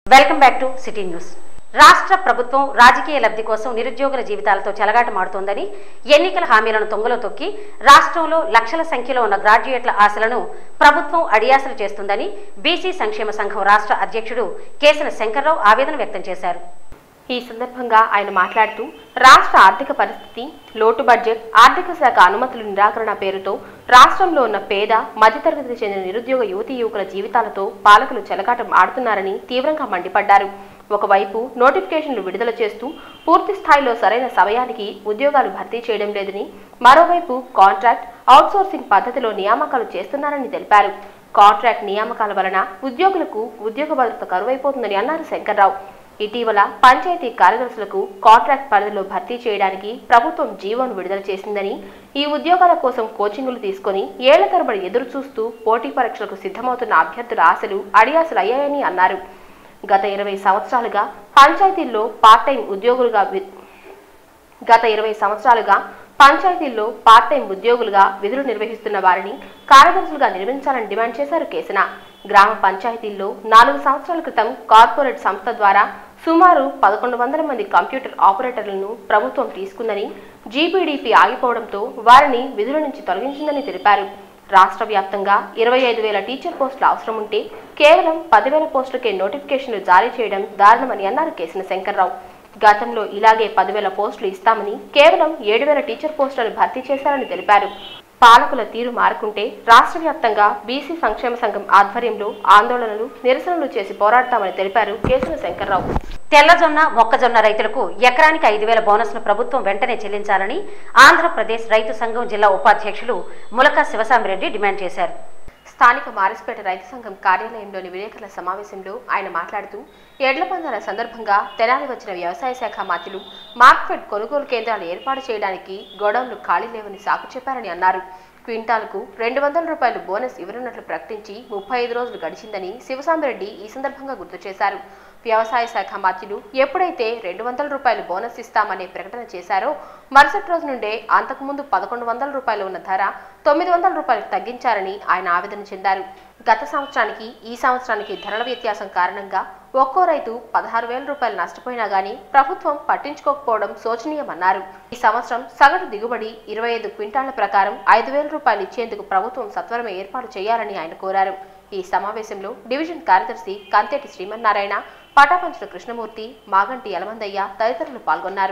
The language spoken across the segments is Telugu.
welcome back to city news రాష్ట్ర ప్రభుత్వం రాజకీయ లబ్ధి కోసం నిరుద్యోగుల జీవితాలతో చెలగాటమాడుతోందని ఎన్నికల హామీలను తొంగలో తొక్కి రాష్ట్రంలో లక్షల సంఖ్యలో ఉన్న గ్రాడ్యుయేట్ల ఆశలను ప్రభుత్వం అడియాసలు చేస్తుందని బీసీ సంక్షేమ సంఘం రాష్ట్ర అధ్యక్షుడు కేసన శంకర్రావు ఆవేదన వ్యక్తం చేశారు ఈ సందర్భంగా ఆయన మాట్లాడుతూ రాష్ట్ర ఆర్థిక పరిస్థితి లోటు బడ్జెట్ ఆర్థిక శాఖ అనుమతుల నిరాకరణ పేరుతో రాష్ట్రంలో ఉన్న పేద మధ్యతరగతికి చెందిన నిరుద్యోగ యువతీ యువకుల జీవితాలతో పాలకులు చెలగాటం ఆడుతున్నారని తీవ్రంగా మండిపడ్డారు ఒకవైపు నోటిఫికేషన్లు విడుదల చేస్తూ పూర్తి స్థాయిలో సరైన సమయానికి ఉద్యోగాలు భర్తీ చేయడం లేదని మరోవైపు కాంట్రాక్ట్ అవుట్సోర్సింగ్ పద్ధతిలో నియామకాలు చేస్తున్నారని తెలిపారు కాంట్రాక్ట్ నియామకాల వలన ఉద్యోగులకు ఉద్యోగ భద్రత కరువైపోతుందని అన్నారు శంకర్రావు ఇటీవల పంచాయతీ కార్యదర్శులకు కాంట్రాక్ట్ పరిధిలో భర్తీ చేయడానికి ప్రభుత్వం జీవోను విడుదల చేసిందని ఈ ఉద్యోగాల కోసం కోచింగులు తీసుకొని ఏళ్ల తరబడి ఎదురు చూస్తూ పోటీ పరీక్షలకు సిద్ధమవుతున్న అభ్యర్థుల ఆశలు అడియాసలు అయ్యాయని అన్నారు గత ఇరవై సంవత్సరాలుగా పంచాయతీల్లో పార్ట్ టైం ఉద్యోగులుగా వి- గత ఇరవై సంవత్సరాలుగా పంచాయతీల్లో పార్ట్ టైం ఉద్యోగులుగా విధులు నిర్వహిస్తున్న వారిని కార్యదర్శులుగా నిర్మించాలని డిమాండ్ చేశారు కేసన గ్రామ పంచాయతీల్లో నాలుగు సంవత్సరాల క్రితం కార్పొరేట్ సంస్థ ద్వారా సుమారు పదకొండు వందల మంది కంప్యూటర్ ఆపరేటర్లను ప్రభుత్వం తీసుకుందని జీపీడీపీ ఆగిపోవడంతో వారిని విధుల నుంచి తొలగించిందని తెలిపారు రాష్ట్ర వ్యాప్తంగా ఇరవై ఐదు వేల టీచర్ పోస్టులు అవసరం ఉంటే కేవలం పదివేల పోస్టులకే నోటిఫికేషన్లు జారీ చేయడం దారుణమని అన్నారు కేసిన శంకర్రావు గతంలో ఇలాగే పదివేల పోస్టులు ఇస్తామని కేవలం ఏడు వేల టీచర్ పోస్టులను భర్తీ చేశారని తెలిపారు పాలకుల తీరు మారుకుంటే రాష్ట్ర వ్యాప్తంగా బీసీ సంక్షేమ సంఘం ఆధ్వర్యంలో ఆందోళనలు నిరసనలు చేసి పోరాడతామని తెలిపారు కేసుల శంకర్రావు తెల్లజొన్న మొక్కజొన్న రైతులకు ఎకరానికి ఐదు వేల బోనస్ను ప్రభుత్వం వెంటనే చెల్లించాలని ఆంధ్రప్రదేశ్ రైతు సంఘం జిల్లా ఉపాధ్యక్షులు ములక శివసామిరెడ్డి డిమాండ్ చేశారు స్థానిక మారిస్పేట రైతు సంఘం కార్యాలయంలోని విలేకరుల సమావేశంలో ఆయన మాట్లాడుతూ ఎడ్ల పందాల సందర్భంగా తెనాలి వచ్చిన వ్యవసాయ శాఖ మంత్రులు మార్కెట్ కొనుగోలు కేంద్రాలు ఏర్పాటు చేయడానికి గోడౌన్లు ఖాళీ లేవని సాకు చెప్పారని అన్నారు క్వింటాల్కు రెండు వందల రూపాయలు బోనస్ ఇవ్వనున్నట్లు ప్రకటించి ముప్పై ఐదు రోజులు గడిచిందని శివసామిరెడ్డి ఈ సందర్భంగా గుర్తు చేశారు వ్యవసాయ శాఖ మంత్రులు ఎప్పుడైతే రెండు వందల రూపాయలు బోనస్ ఇస్తామనే ప్రకటన చేశారో మరుసటి రోజు నుండే అంతకుముందు పదకొండు వందల రూపాయలు ఉన్న ధర తొమ్మిది వందల రూపాయలకు తగ్గించారని ఆయన ఆవేదన చెందారు గత సంవత్సరానికి ఈ సంవత్సరానికి ధరల వ్యత్యాసం కారణంగా ఒక్కో రైతు పదహారు వేల రూపాయలు నష్టపోయినా గానీ ప్రభుత్వం పట్టించుకోకపోవడం శోచనీయమన్నారు ఈ సంవత్సరం సగటు దిగుబడి ఇరవై ఐదు క్వింటాళ్ల ప్రకారం ఐదు వేల రూపాయలు ఇచ్చేందుకు ప్రభుత్వం సత్వరమే ఏర్పాటు చేయాలని ఆయన కోరారు ఈ సమావేశంలో డివిజన్ కార్యదర్శి కంతేటి శ్రీమన్నారాయణ పటాపంచుల కృష్ణమూర్తి మాగంటి యలమందయ్య తదితరులు పాల్గొన్నారు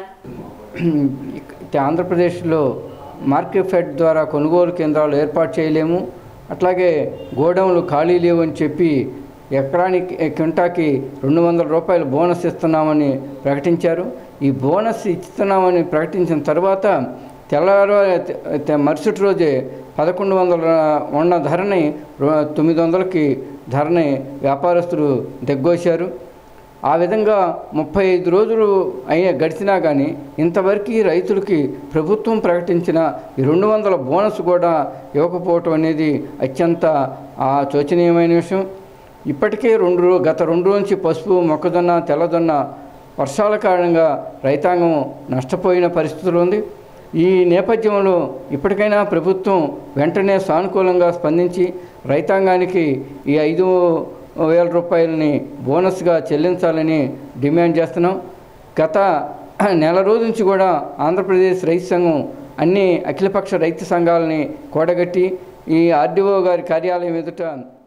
ఇక ఆంధ్రప్రదేశ్లో మార్కెట్ ఫెడ్ ద్వారా కొనుగోలు కేంద్రాలు ఏర్పాటు చేయలేము అట్లాగే గోడౌన్లు ఖాళీ లేవు అని చెప్పి ఎకరానికి క్వింటాకి రెండు వందల రూపాయలు బోనస్ ఇస్తున్నామని ప్రకటించారు ఈ బోనస్ ఇస్తున్నామని ప్రకటించిన తర్వాత తెల్లవారు తె- మరుసటి రోజే పదకొండు వందల ఉన్న ధరని రొ- తొమ్మిది వందలకి ధరని వ్యాపారస్తులు దిగ్గోశారు ఆ విధంగా ముప్పై ఐదు రోజులు అయిన గడిచినా కానీ ఇంతవరకు ఈ రైతులకి ప్రభుత్వం ప్రకటించిన ఈ రెండు వందల బోనస్ కూడా ఇవ్వకపోవటం అనేది అత్యంత ఆ, శోచనీయమైన విషయం ఇప్పటికే రెండు రో- గత రెండు రోజు నుంచి పసుపు మొక్కజొన్న తెల్లజొన్న వర్షాల కారణంగా రైతాంగం నష్టపోయిన పరిస్థితులు ఉంది ఈ నేపథ్యంలో ఇప్పటికైనా ప్రభుత్వం వెంటనే సానుకూలంగా స్పందించి రైతాంగానికి ఈ ఐదు వేల రూపాయలని బోనస్గా చెల్లించాలని డిమాండ్ చేస్తున్నాం గత నెల రోజు నుంచి కూడా ఆంధ్రప్రదేశ్ రైతు సంఘం అన్ని అఖిలపక్ష రైతు సంఘాలని కూడగట్టి ఈ ఆర్డీఓ గారి కార్యాలయం ఎదుట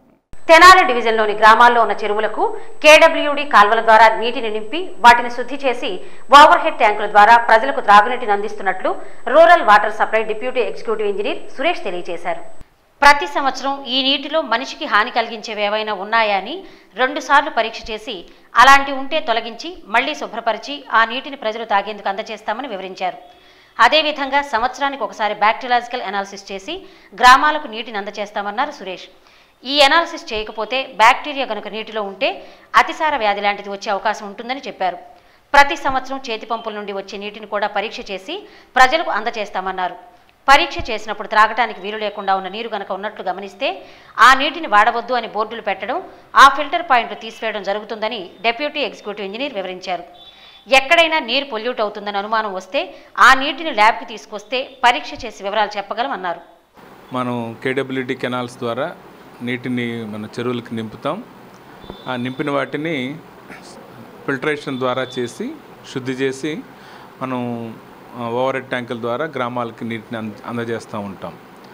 తెనాలి డివిజన్లోని గ్రామాల్లో ఉన్న చెరువులకు కేడబ్ల్యూడి కాల్వల ద్వారా నీటిని నింపి వాటిని శుద్ధి చేసి ఓవర్ హెడ్ ట్యాంకుల ద్వారా ప్రజలకు త్రాగునీటిని అందిస్తున్నట్లు rural water supply deputy executive engineer Suresh తెలియజేశారు ప్రతి సంవత్సరం ఈ నీటిలో మనిషికి హాని కలిగించేవి ఏవైనా ఉన్నాయా అని రెండుసార్లు పరీక్ష చేసి అలాంటి ఉంటే తొలగించి మళ్లీ శుభ్రపరిచి ఆ నీటిని ప్రజలు తాగేందుకు అందజేస్తామని వివరించారు అదేవిధంగా సంవత్సరానికి ఒకసారి బ్యాక్టీరియాలజికల్ అనాలిసిస్ చేసి గ్రామాలకు నీటిని అందజేస్తామన్నారు సురేష్ ఈ అనాలిసిస్ చేయకపోతే బ్యాక్టీరియా గనుక నీటిలో ఉంటే అతిసార వ్యాధి లాంటిది వచ్చే అవకాశం ఉంటుందని చెప్పారు ప్రతి సంవత్సరం చేతి పంపుల నుండి వచ్చే నీటిని కూడా పరీక్ష చేసి ప్రజలకు అందజేస్తామన్నారు పరీక్ష చేసినప్పుడు త్రాగటానికి వీలు లేకుండా ఉన్న నీరు గనక ఉన్నట్లు గమనిస్తే ఆ నీటిని వాడవద్దు అని బోర్డులు పెట్టడం ఆ ఫిల్టర్ పాయింట్లు తీసివేయడం జరుగుతుందని డెప్యూటీ ఎగ్జిక్యూటివ్ ఇంజనీర్ వివరించారు ఎక్కడైనా నీరు పొల్యూట్ అవుతుందని అనుమానం వస్తే ఆ నీటిని ల్యాబ్కి తీసుకొస్తే పరీక్ష చేసి వివరాలు చెప్పగలమన్నారు మనం కేడబ్ల్యూడి కెనాల్స్ ద్వారా నీటిని మన చెరువులకు నింపుతాం ఆ నింపిన వాటిని ఫిల్టరేషన్ ద్వారా చేసి శుద్ధి చేసి మనం ఓవర్ హెడ్ ట్యాంకుల ద్వారా గ్రామాలకి నీటిని అంద అందజేస్తూ ఉంటాం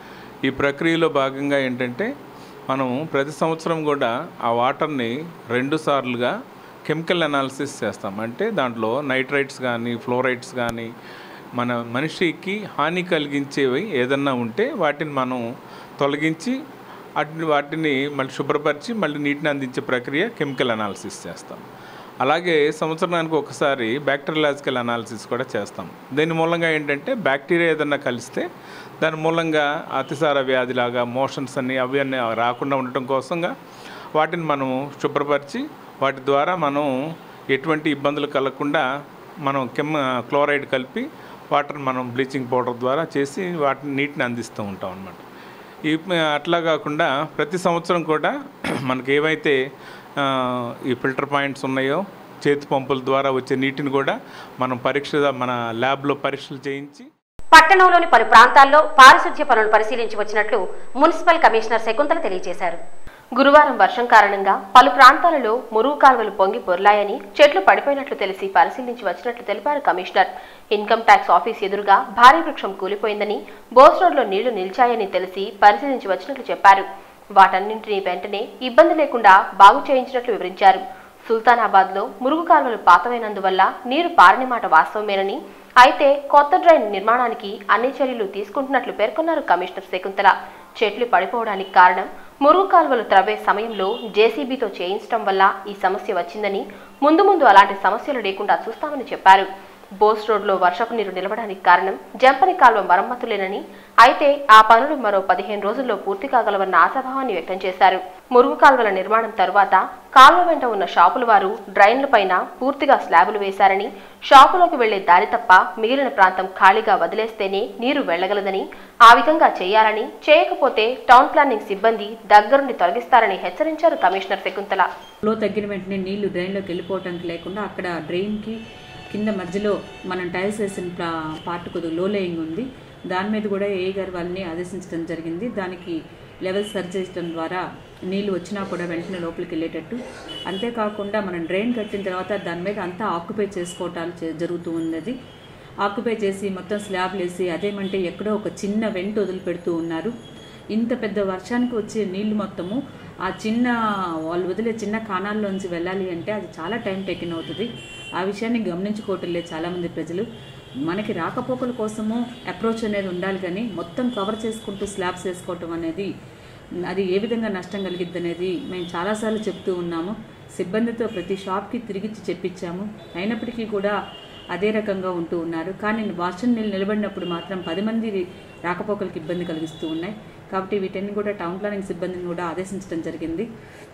ఈ ప్రక్రియలో భాగంగా ఏంటంటే మనం ప్రతి సంవత్సరం కూడా ఆ వాటర్ని రెండు సార్లుగా కెమికల్ అనాలిసిస్ చేస్తాం అంటే దాంట్లో నైట్రైట్స్ కానీ ఫ్లోరైడ్స్ కానీ మన మనిషికి హాని కలిగించేవి ఏదన్నా ఉంటే వాటిని మనం తొలగించి వాటిని వాటిని మళ్ళీ శుభ్రపరిచి మళ్ళీ నీటిని అందించే ప్రక్రియ కెమికల్ అనాలిసిస్ చేస్తాం అలాగే సంవత్సరానికి ఒకసారి బ్యాక్టీరియాలజికల్ అనాలిసిస్ కూడా చేస్తాం దీని మూలంగా ఏంటంటే బ్యాక్టీరియా ఏదన్నా కలిస్తే దాని మూలంగా అతిసార వ్యాధిలాగా మోషన్స్ అన్ని అవి అన్నీ రాకుండా ఉండటం కోసంగా వాటిని మనం శుభ్రపరిచి వాటి ద్వారా మనం ఎటువంటి ఇబ్బందులు కలగకుండా మనం కెమ్ క్లోరైడ్ కలిపి వాటర్ మనం బ్లీచింగ్ పౌడర్ ద్వారా చేసి వాటిని నీటిని అందిస్తూ ఉంటాం అన్నమాట ఈ అట్లా కాకుండా ప్రతి సంవత్సరం కూడా మనకి ఏవైతే ఆ, ఈ ఫిల్టర్ పాయింట్స్ ఉన్నాయో చేతి పంపుల ద్వారా వచ్చే నీటిని కూడా మనం పరీక్ష మన ల్యాబ్లో పరీక్షలు చేయించి పట్టణంలోని పలు ప్రాంతాల్లో పారిశుధ్య పనులు పరిశీలించి వచ్చినట్లు మున్సిపల్ కమిషనర్ శకుంతల తెలియజేశారు గురువారం వర్షం కారణంగా పలు ప్రాంతాలలో మురుగు కాలువలు పొంగి పొర్లాయని చెట్లు పడిపోయినట్లు తెలిసి పరిశీలించి వచ్చినట్లు తెలిపారు కమిషనర్ ఇన్కమ్ ట్యాక్స్ ఆఫీస్ ఎదురుగా భారీ వృక్షం కూలిపోయిందని బోస్ రోడ్లో నీళ్లు నిలిచాయని తెలిసి పరిశీలించి వచ్చినట్లు చెప్పారు వాటన్నింటినీ వెంటనే ఇబ్బంది లేకుండా బాగు చేయించినట్లు వివరించారు సుల్తానాబాద్ లో మురుగు కాలువలు పాతవైనందువల్ల నీరు పారని మాట వాస్తవమేనని అయితే కొత్త డ్రైన్ నిర్మాణానికి అన్ని చర్యలు తీసుకుంటున్నట్లు పేర్కొన్నారు కమిషనర్ శకుంతల చెట్లు పడిపోవడానికి కారణం మురుగు కాలువలు త్రవ్వే సమయంలో జేసీబీతో చేయించడం వల్ల ఈ సమస్య వచ్చిందని ముందు ముందు అలాంటి సమస్యలు లేకుండా చూస్తామని చెప్పారు బోస్ రోడ్లో వర్షపు నీరు నిలవడానికి కారణం జంపని కాలువ మరమ్మతులేనని అయితే ఆ పనులు మరో పదిహేను రోజుల్లో పూర్తి కాగలవన్న ఆశాభావాన్ని వ్యక్తం చేశారు మురుగు కాలువల నిర్మాణం తరువాత కాలువ వెంట ఉన్న షాపుల వారు డ్రైన్ల పైన పూర్తిగా స్లాబులు వేశారని షాపులోకి వెళ్లే దారి తప్ప మిగిలిన ప్రాంతం ఖాళీగా వదిలేస్తేనే నీరు వెళ్లగలదని ఆ విధంగా చేయాలని చేయకపోతే టౌన్ ప్లానింగ్ సిబ్బంది దగ్గరుండి తొలగిస్తారని హెచ్చరించారు కమిషనర్ శకుంతల ఫ్లో తగ్గిన వెంటనే నీళ్లు డ్రైన్లోకి వెళ్ళిపోవటానికి లేకుండా అక్కడ డ్రైన్కి కింద మధ్యలో మనం టైల్స్ వేసిన ప్లా పార్ట్ కొద్దిగా లో లేయింగ్ ఉంది దాని మీద కూడా ఏ గారు వాళ్ళని ఆదేశించడం జరిగింది దానికి లెవెల్ సరి చేయడం ద్వారా నీళ్లు వచ్చినా కూడా వెంటనే లోపలికి వెళ్ళేటట్టు అంతేకాకుండా మనం డ్రైన్ కట్టిన తర్వాత దాని మీద అంతా ఆక్యుపై చేసుకోవటాలు చే- జరుగుతూ ఉన్నది ఆక్యుపై చేసి మొత్తం స్లాబ్లు వేసి అదేమంటే ఎక్కడో ఒక చిన్న వెంట వదిలిపెడుతూ ఉన్నారు ఇంత పెద్ద వర్షానికి వచ్చే నీళ్లు మొత్తము ఆ చిన్న వాళ్ళు వదిలే చిన్న కాణాల్లోంచి వెళ్ళాలి అంటే అది చాలా టైం టేకిన్ అవుతుంది ఆ విషయాన్ని గమనించుకోవటం లేదు చాలామంది ప్రజలు మనకి రాకపోకల కోసము అప్రోచ్ అనేది ఉండాలి కానీ మొత్తం కవర్ చేసుకుంటూ స్లాబ్స్ వేసుకోవటం అనేది అది ఏ విధంగా నష్టం కలిగిద్ది అనేది మేము చాలాసార్లు చెప్తూ ఉన్నాము సిబ్బందితో ప్రతి షాప్కి తిరిగిచ్చి చెప్పించాము అయినప్పటికీ కూడా అదే రకంగా ఉంటూ ఉన్నారు కానీ వర్షం నీళ్ళు నిలబడినప్పుడు మాత్రం పది మంది రాకపోకలకు ఇబ్బంది కలిగిస్తూ ఉన్నాయి కాబట్టి వీటన్ని కూడా టౌన్ ప్లానింగ్ సిబ్బందిని కూడా ఆదేశించడం జరిగింది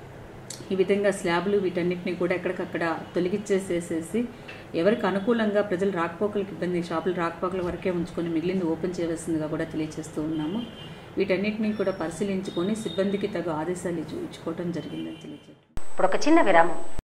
ఈ విధంగా స్లాబ్లు వీటన్నిటిని కూడా ఎక్కడికక్కడ తొలగిచ్చేసేసేసి ఎవరికి అనుకూలంగా ప్రజలు రాకపోకలకు ఇబ్బంది షాపులు రాకపోకల వరకే ఉంచుకొని మిగిలింది ఓపెన్ చేయవలసిందిగా కూడా తెలియజేస్తూ ఉన్నాము వీటన్నిటిని కూడా పరిశీలించుకొని సిబ్బందికి తగు ఆదేశాలు ఇచ్చు- ఇచ్చుకోవడం జరిగిందని తెలియజేస్తాం ఇప్పుడు ఒక చిన్న విరామం